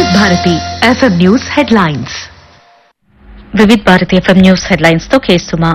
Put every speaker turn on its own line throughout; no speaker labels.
Bharati FM news headlines
Vividh Bharati FM news headlines తో కేసుమా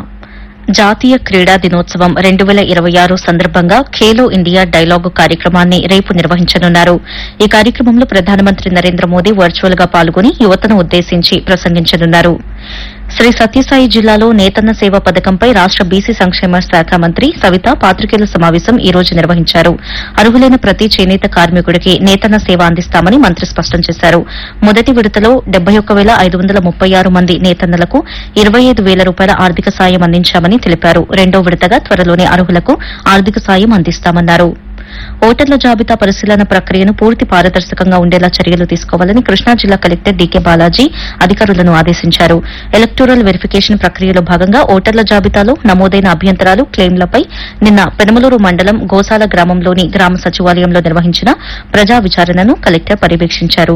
జాతీయ క్రీడా దినోత్సవం రెండు వేల ఇరవై ఆరు సందర్భంగా ఖేలో ఇండియా డైలాగు కార్యక్రమాన్ని రేపు నిర్వహించనున్నారు ఈ కార్యక్రమంలో ప్రధానమంత్రి నరేంద్ర మోదీ వర్చువల్ గా పాల్గొని యువతను ఉద్దేశించి ప్రసంగించనున్నారు శ్రీ సత్యసాయి జిల్లాలో నేతన్న సేవ పథకంపై రాష్ట బీసీ సంక్షేమ శాఖ మంత్రి సవిత పాత్రికేయుల సమావేశం ఈ రోజు నిర్వహించారు అర్హులైన ప్రతి చేనేత కార్మికుడికి నేతన్న సేవ అందిస్తామని మంత్రి స్పష్టం చేశారు మొదటి విడతలో డెబ్బై ఒక్క వేల ఐదు వందల ముప్పై ఆరు మంది నేతన్నలకు ఇరవై ఐదు వేల రూపాయల ఆర్థిక సాయం అందించామని తెలిపారు రెండో విడతగా త్వరలోనే అర్హులకు ఆర్థిక సాయం అందిస్తామన్నారు ఓటర్ల జాబితా పరిశీలన ప్రక్రియను పూర్తి పారదర్శకంగా ఉండేలా చర్యలు తీసుకోవాలని కృష్ణా జిల్లా కలెక్టర్ డీకే బాలాజీ అధికారులను ఆదేశించారు ఎలక్టోరల్ వెరిఫికేషన్ ప్రక్రియలో భాగంగా ఓటర్ల జాబితాలో నమోదైన అభ్యంతరాలు క్లెయిమ్లపై నిన్న పెనమలూరు మండలం గోసాల గ్రామంలోని గ్రామ సచివాలయంలో నిర్వహించిన ప్రజా విచారణను కలెక్టర్ పర్యవేక్షించారు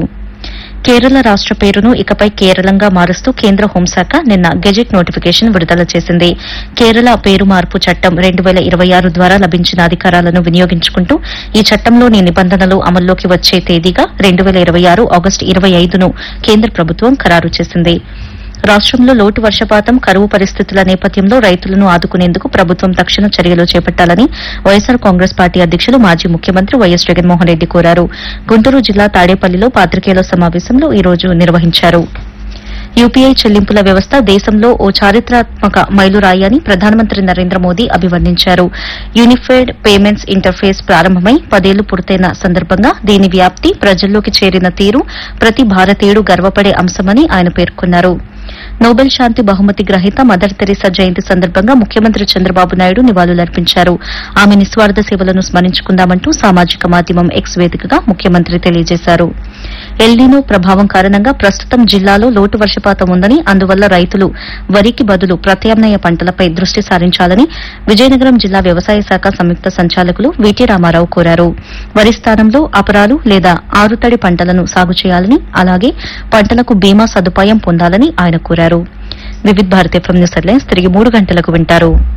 కేరళ రాష్ట పేరును ఇకపై కేరళంగా మారుస్తూ కేంద్ర హోంశాఖ నిన్న గెజెట్ నోటిఫికేషన్ విడుదల చేసింది కేరళ పేరు మార్పు చట్టం రెండు వేల ఇరవై ఆరు ద్వారా లభించిన అధికారాలను వినియోగించుకుంటూ ఈ చట్టంలోని నిబంధనలు అమల్లోకి వచ్చే తేదీగా రెండు వేల ఇరవై ఆరు ఆగస్టు ఇరవై ఐదును కేంద్ర ప్రభుత్వం ఖరారు చేసింది రాష్టంలో లోటు వర్షపాతం కరువు పరిస్థితుల నేపథ్యంలో రైతులను ఆదుకునేందుకు ప్రభుత్వం తక్షణ చర్యలు చేపట్టాలని వైఎస్సార్ కాంగ్రెస్ పార్టీ అధ్యకులు మాజీ ముఖ్యమంత్రి వైఎస్ జగన్మోహన్ రెడ్డి కోరారు గుంటూరు జిల్లా తాడేపల్లిలో పాత్రికేయుల సమావేశంలో ఈ రోజు నిర్వహించారు యూపీఐ చెల్లింపుల వ్యవస్థ దేశంలో ఓ చారిత్రాత్మక మైలురాయి అని ప్రధానమంత్రి నరేంద్ర మోదీ అభివర్ణించారు యూనిఫైడ్ పేమెంట్స్ ఇంటర్ఫేస్ ప్రారంభమై పదేళ్లు పూర్తయిన సందర్భంగా దీని వ్యాప్తి ప్రజల్లోకి చేరిన తీరు ప్రతి భారతీయుడు గర్వపడే అంశమని ఆయన పేర్కొన్నారు నోబెల్ శాంతి బహుమతి గ్రహీత మదర్ తెరీసా జయంతి సందర్భంగా ముఖ్యమంత్రి చంద్రబాబు నాయుడు నివాళులర్పించారు ఆమె నిస్వార్థ సేవలను స్మరించుకుందామంటూ సామాజిక మాధ్యమం ఎక్స్ వేదికగా ముఖ్యమంత్రి తెలియజేశారు ఎల్నీనో ప్రభావం కారణంగా ప్రస్తుతం జిల్లాలో లోటు వర్షపాతం ఉందని అందువల్ల రైతులు వరికి బదులు ప్రత్యామ్నాయ పంటలపై దృష్టి సారించాలని విజయనగరం జిల్లా వ్యవసాయ శాఖ సంయుక్త సంచాలకులు విటి రామారావు కోరారు వరి స్థానంలో అపరాలు లేదా ఆరుతడి పంటలను సాగు చేయాలని అలాగే పంటలకు బీమా సదుపాయం పొందాలని ఆయన కోరారు వివిధ భారతీయ ఎఫ్ఎం న్యూస్ హెడ్లైన్స్ తిరిగి మూడు గంటలకు వింటారు